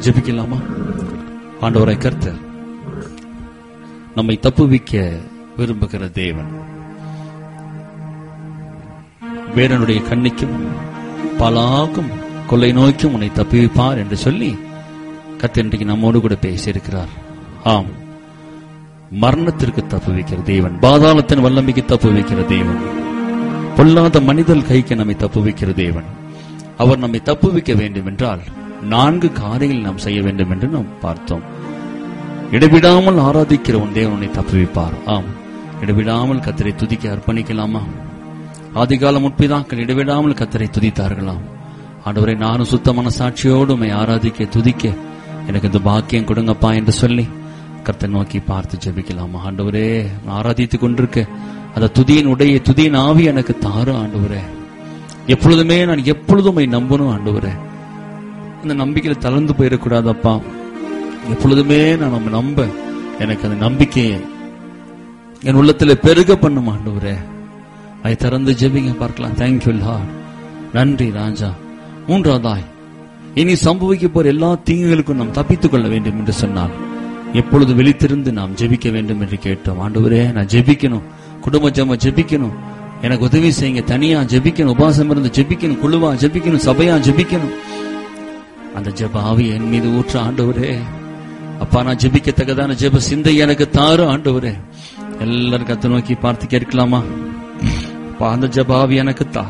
ஜெபிக்கலாமா ஆண்டவரை கர்த்தர் நம்மை தப்புவிக்க விரும்புகிற தேவன் வேடனுடைய கண்ணிக்கும் பலாக்கும் கொள்ளை நோய்க்கும் உன்னை தப்புவிப்பார் என்று சொல்லி கர்த்தர் இன்றைக்கு நம்மோடு கூட பேசியிருக்கிறார் ஆம் மரணத்திற்கு தப்புவிக்கிற தேவன் பாதாளத்தின் வல்லமைக்கு தப்புவிக்கிற தேவன் பொல்லாத மனிதல் கைக்கு நம்மை தப்புவிக்கிற தேவன் அவர் நம்மை தப்புவிக்க வேண்டும் என்றால் நான்கு காரியங்கள் நாம் செய்ய வேண்டும் என்று நாம் பார்த்தோம் இடைவிடாமல் ஆராதிக்கிற உன் தேவன் உன்னை தப்புவிப்பார் ஆம் இடைவிடாமல் கத்தரை துதிக்க அர்ப்பணிக்கலாமா ஆதிகால முற்பிதாக்கள் இடைவிடாமல் கத்தரை துதித்தார்களாம் ஆண்டவரை நானும் சுத்த மனசாட்சியோடு உம்மை ஆராதிக்க துதிக்க எனக்கு இந்த பாக்கியம் கொடுங்கப்பா என்று சொல்லி கர்த்தரை நோக்கி பார்த்து ஜெபிக்கலாமா ஆண்டவரே நான் ஆராதித்துக் கொண்டிருக்க அந்த துதியின் உடைய துதியின் ஆவி எனக்கு தாரும் ஆண்டவரே எப்பொழுதுமே நான் எப்பொழுதும் உம்மை நம்பணும் ஆண்டவரே அந்த நம்பிக்கையில தளர்ந்து போயிடக்கூடாதப்பா எப்பொழுதுமே நான் நம்ம நம்ப எனக்கு அந்த நம்பிக்கையை என் உள்ளத்துல பெருக பண்ணும் ஆண்டவரே அதை திறந்து ஜெபிங்க பார்க்கலாம் தேங்க்யூ லார்ட் நன்றி ராஜா மூன்றாவதாய் இனி சம்பவிக்க போற எல்லா தீங்குகளுக்கும் நாம் தப்பித்துக் கொள்ள வேண்டும் என்று சொன்னால் எப்பொழுது விழித்திருந்து நாம் ஜெபிக்க வேண்டும் என்று கேட்டோம் ஆண்டவரே நான் ஜெபிக்கணும் குடும்ப ஜெபம் ஜெபிக்கணும் எனக்கு உதவி செய்யுங்க தனியா ஜெபிக்கணும் உபாசம் இருந்து ஜெபிக்கணும் குழுவா ஜெபிக்கணும் சபையா ஜெபிக்கணும் அந்த ஜெப ஆவி என் மீது ஊற்ற ஆண்டவரே அப்பா நான் ஜெபிக்கத்தக்கதான ஜெப சிந்தை எனக்கு தாரு ஆண்டவரே எல்லாரும் கத்த நோக்கி பார்த்து கேட்கலாமா அப்பா அந்த ஜெப ஆவி எனக்கு தா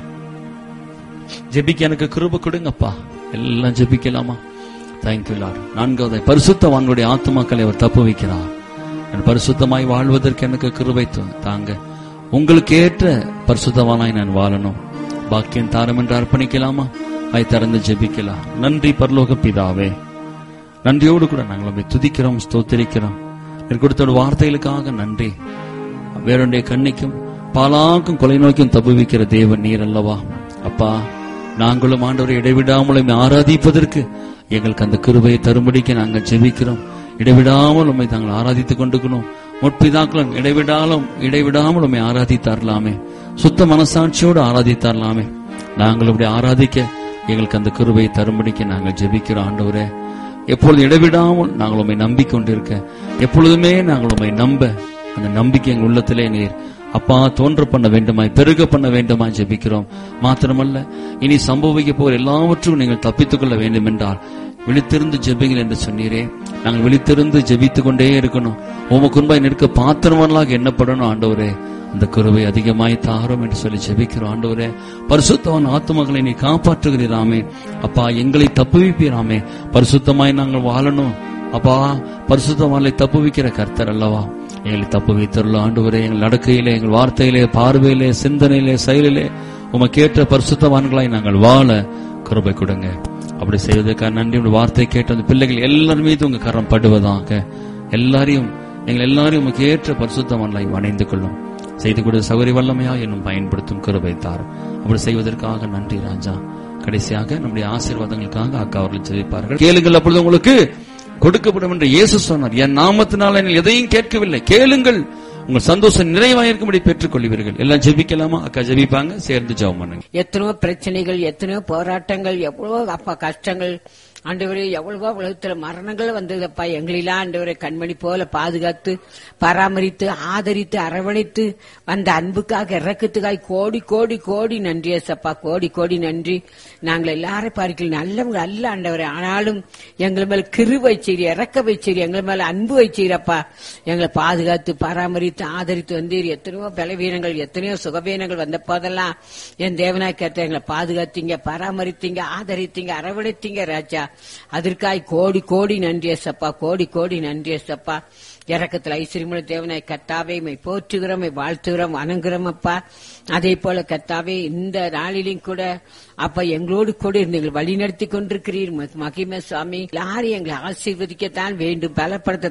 ஜெபிக்க எனக்கு கிருப கொடுங்கப்பா எல்லாம் ஜெபிக்கலாமா தேங்க்யூ லார்ட் நான்காவது பரிசுத்தவான்களுடைய ஆத்மாக்களை அவர் தப்பு வைக்கிறார் என் பரிசுத்தமாய் வாழ்வதற்கு எனக்கு கிருபை தா- தாங்க உங்களுக்கு ஏற்ற பரிசுத்தவானாய் நான் வாழணும் பாக்கியம் தாரம் என்று அர்ப்பணிக்கலாமா அதை திறந்து ஜெபிக்கலாம் நன்றி பரலோக பிதாவே நன்றியோடு கூட நாங்கள் உம்மை துதிக்கிறோம் ஸ்தோத்திரிக்கிறோம் நீர் கொடுத்த ஒரு வார்த்தைகளுக்காக நன்றி வேறொன்றைய கண்ணிக்கும் பாலாக்கும் கொலை நோக்கியும் தப்புவிக்கிற தேவன் நீர் அல்லவா அப்பா நாங்களும் ஆண்டவரை இடைவிடாமல் உம்மை ஆராதிப்பதற்கு எங்களுக்கு அந்த கிருபையை தரும்படிக்கு நாங்கள் ஜெபிக்கிறோம் இடைவிடாமல் உண்மை தாங்கள் ஆராதித்துக் கொண்டிருக்கணும் முற்பிதாக்களும் இடைவிடாலும் இடைவிடாமல் உண்மை ஆராதித்தாரலாமே சுத்த மனசாட்சியோடு ஆராதித்தாரலாமே நாங்கள் இப்படி ஆராதிக்க எங்களுக்கு அந்த கிருபையை தரும்படிக்கு நாங்கள் ஜெபிக்கிறோம் ஆண்டவரே எப்பொழுது இடைவிடாமல் நாங்கள் உண்மை நம்பிக்கொண்டிருக்க எப்பொழுதுமே நாங்கள் உண்மை நம்ப அந்த நம்பிக்கை எங்கள் உள்ளத்திலே நீர் அப்பா தோன்ற பண்ண வேண்டுமாய் பெருக பண்ண வேண்டுமாய் ஜெபிக்கிறோம் மாத்திரமல்ல இனி சம்பவிக்க போகிற எல்லாவற்றும் நீங்கள் தப்பித்துக் கொள்ள வேண்டும் என்றால் விழித்திருந்து ஜெபிங்கள் என்று சொன்னீரே நாங்கள் விழித்திருந்து ஜெபித்துக் கொண்டே இருக்கணும் உமக்கு முன்பாய் நிற்க பாத்திரமல்லாக எண்ணப்படணும் ஆண்டவரே அந்த குருவை அதிகமாய் தாரும் என்று சொல்லி ஜெபிக்கிறோம் ஆண்டவரே பரிசுத்தவன் ஆத்துமகளை நீ காப்பாற்றுகிறீராமே அப்பா எங்களை தப்புவிப்பீராமே பரிசுத்தமாய் நாங்கள் வாழணும் அப்பா பரிசுத்தவான்களை தப்புவிக்கிற கர்த்தர் அல்லவா எங்களை தப்பு வைத்துள்ள ஆண்டவரே எங்கள் நடக்கையிலே எங்கள் வார்த்தையிலே பார்வையிலே சிந்தனையிலே செயலிலே உமக்கேற்ற பரிசுத்தவான்களாய் நாங்கள் வாழ கிருபை கொடுங்க அப்படி செய்வதற்காக நன்றி உங்கள் வார்த்தை கேட்ட அந்த பிள்ளைகள் எல்லார் மீது உங்க கரம் படுவதாக எல்லாரையும் எங்கள் எல்லாரையும் உமக்கு ஏற்ற பரிசுத்தவான்களாய் வணைந்து கொள்ளும் செய்து கொடுத்த சௌகரிய வல்லமையா என்னும் பயன்படுத்தும் கிருபை தாரும் அப்படி செய்வதற்காக நன்றி ராஜா கடைசியாக நம்முடைய ஆசீர்வாதங்களுக்காக அக்கா அவர்கள் ஜெபிப்பார்கள் கேளுங்கள் அப்பொழுது உங்களுக்கு கொடுக்கப்படும் என்று இயேசு சொன்னார் என் நாமத்தினால் நீங்கள் எதையும் கேட்கவில்லை கேளுங்கள் உங்கள் சந்தோஷம் நிறைவாயிருக்கும்படி பெற்றுக் கொள்வீர்கள் எல்லாம் ஜெபிக்கலாமா அக்கா ஜெபிப்பாங்க சேர்ந்து ஜெபம் பண்ணுங்க எத்தனையோ பிரச்சனைகள் எத்தனையோ போராட்டங்கள் எவ்வளவோ அப்பா கஷ்டங்கள் ஆண்டவரே எவ்வளவோ உலகத்துல மரணங்கள் வந்ததப்பா எங்களெல்லாம் ஆண்டவரை கண்மணி போல பாதுகாத்து பராமரித்து ஆதரித்து அரவணைத்து வந்த அன்புக்காக இறக்கத்துக்காய் கோடி கோடி கோடி நன்றி ஏசப்பா கோடி கோடி நன்றி நாங்கள் எல்லாரும் பார்க்கல நல்லவங்க அல்ல ஆண்டவரே ஆனாலும் எங்கள் மேல கிரு வைச்சீர் இறக்க வைச்சீர் எங்கள் மேல அன்பு வைச்சீரப்பா எங்களை பாதுகாத்து பராமரித்து ஆதரித்து வந்தீர் எத்தனையோ பலவீனங்கள் எத்தனையோ சுகவீனங்கள் வந்த போதெல்லாம் என் தேவனாய் கேட்ட எங்களை பாதுகாத்தீங்க பராமரித்தீங்க ஆதரித்தீங்க அரவணைத்தீங்க ராஜா அதற்காய் கோடி கோடி நன்றி ஏசப்பா கோடி கோடி நன்றி ஏசப்பா இறக்கத்தில் ஐஸ்வரியமுள்ள தேவனாய் கத்தாவே மை போற்றுகிறோம் மை வாழ்த்துகிறோம் வணங்குகிறோம் அப்பா அதே போல கத்தாவே இந்த நாளிலும் கூட அப்பா எங்களோடு கூட இருந்து எங்களை வழி நடத்தி கொண்டிருக்கிறீர் மகிமை சுவாமி எல்லாரும் எங்களை ஆசீர்வதிக்கத்தான் வேண்டும் பலப்படுத்த